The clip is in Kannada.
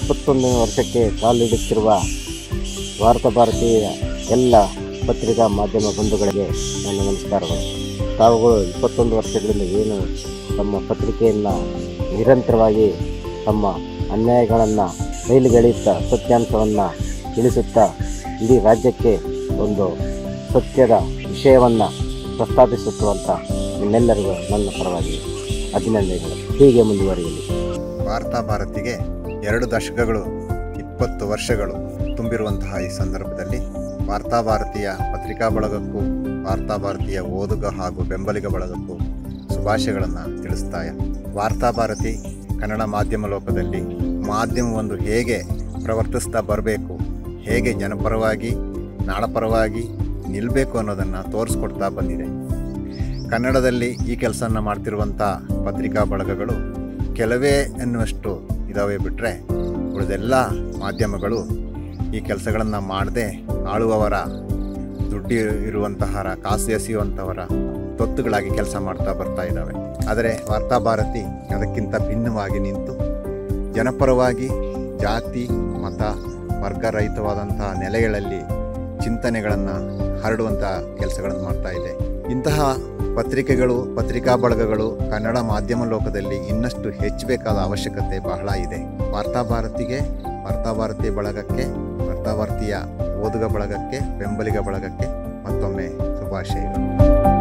ಇಪ್ಪತ್ತೊಂದನೇ ವರ್ಷಕ್ಕೆ ಕಾಲಿಡುತ್ತಿರುವ ಭಾರತ ಭಾರತೀಯ ಎಲ್ಲ ಪತ್ರಿಕಾ ಮಾಧ್ಯಮ ಬಂಧುಗಳಿಗೆ ನನ್ನ ನಮಸ್ಕಾರಗಳು ತಾವುಗಳು ಇಪ್ಪತ್ತೊಂದು ವರ್ಷಗಳಿಂದ ಏನು ತಮ್ಮ ಪತ್ರಿಕೆಯನ್ನು ನಿರಂತರವಾಗಿ ತಮ್ಮ ಅನ್ಯಾಯಗಳನ್ನು ಬಯಲಿಗೆಳೆಯುತ್ತಾ ಸತ್ಯಾಂಶವನ್ನು ತಿಳಿಸುತ್ತಾ ಇಡೀ ರಾಜ್ಯಕ್ಕೆ ಒಂದು ಸತ್ಯದ ವಿಷಯವನ್ನು ಪ್ರಸ್ತಾಪಿಸುತ್ತುವಂಥ ನಿಮ್ಮೆಲ್ಲರಿಗೂ ನನ್ನ ಪರವಾಗಿ ಅಭಿನಂದನೆಗಳು ಹೀಗೆ ಮುಂದುವರಿಯಲಿ ವಾರ್ತಾ ಭಾರತಿಗೆ ಎರಡು ದಶಕಗಳು ಇಪ್ಪತ್ತು ವರ್ಷಗಳು ತುಂಬಿರುವಂತಹ ಈ ಸಂದರ್ಭದಲ್ಲಿ ವಾರ್ತಾ ಭಾರತೀಯ ಪತ್ರಿಕಾ ಬಳಗಕ್ಕೂ ವಾರ್ತಾ ಭಾರತೀಯ ಓದುಗ ಹಾಗೂ ಬೆಂಬಲಿಗ ಬಳಗಕ್ಕೂ ಶುಭಾಶಯಗಳನ್ನು ತಿಳಿಸ್ತಾ ವಾರ್ತಾ ಭಾರತಿ ಕನ್ನಡ ಮಾಧ್ಯಮ ಲೋಕದಲ್ಲಿ ಮಾಧ್ಯಮವೊಂದು ಹೇಗೆ ಪ್ರವರ್ತಿಸ್ತಾ ಬರಬೇಕು ಹೇಗೆ ಜನಪರವಾಗಿ ನಾಡಪರವಾಗಿ ನಿಲ್ಲಬೇಕು ಅನ್ನೋದನ್ನು ತೋರಿಸ್ಕೊಡ್ತಾ ಬಂದಿದೆ ಕನ್ನಡದಲ್ಲಿ ಈ ಕೆಲಸವನ್ನು ಮಾಡ್ತಿರುವಂಥ ಪತ್ರಿಕಾ ಬಳಗಗಳು ಕೆಲವೇ ಎನ್ನುವಷ್ಟು ಇದಾವೆ ಬಿಟ್ಟರೆ ಉಳಿದೆಲ್ಲ ಮಾಧ್ಯಮಗಳು ಈ ಕೆಲಸಗಳನ್ನು ಮಾಡದೆ ಆಳುವವರ ದುಡ್ಡು ಇರುವಂತಹ ಕಾಸು ಎಸೆಯುವಂಥವರ ತೊತ್ತುಗಳಾಗಿ ಕೆಲಸ ಮಾಡ್ತಾ ಬರ್ತಾ ಇದ್ದಾವೆ ಆದರೆ ವಾರ್ತಾ ಭಾರತಿ ಅದಕ್ಕಿಂತ ಭಿನ್ನವಾಗಿ ನಿಂತು ಜನಪರವಾಗಿ ಜಾತಿ ಮತ ವರ್ಗರಹಿತವಾದಂಥ ನೆಲೆಗಳಲ್ಲಿ ಚಿಂತನೆಗಳನ್ನು ಹರಡುವಂಥ ಕೆಲಸಗಳನ್ನು ಮಾಡ್ತಾ ಇದೆ ಇಂತಹ ಪತ್ರಿಕೆಗಳು ಪತ್ರಿಕಾ ಬಳಗಗಳು ಕನ್ನಡ ಮಾಧ್ಯಮ ಲೋಕದಲ್ಲಿ ಇನ್ನಷ್ಟು ಹೆಚ್ಚಬೇಕಾದ ಅವಶ್ಯಕತೆ ಬಹಳ ಇದೆ ವಾರ್ತಾ ಭಾರತಿಗೆ ವಾರ್ತಾ ಭಾರತಿ ಬಳಗಕ್ಕೆ ವಾರ್ತಾ ಭಾರತೀಯ ಓದುಗ ಬಳಗಕ್ಕೆ ಬೆಂಬಲಿಗ ಬಳಗಕ್ಕೆ ಮತ್ತೊಮ್ಮೆ ಶುಭಾಶಯಗಳು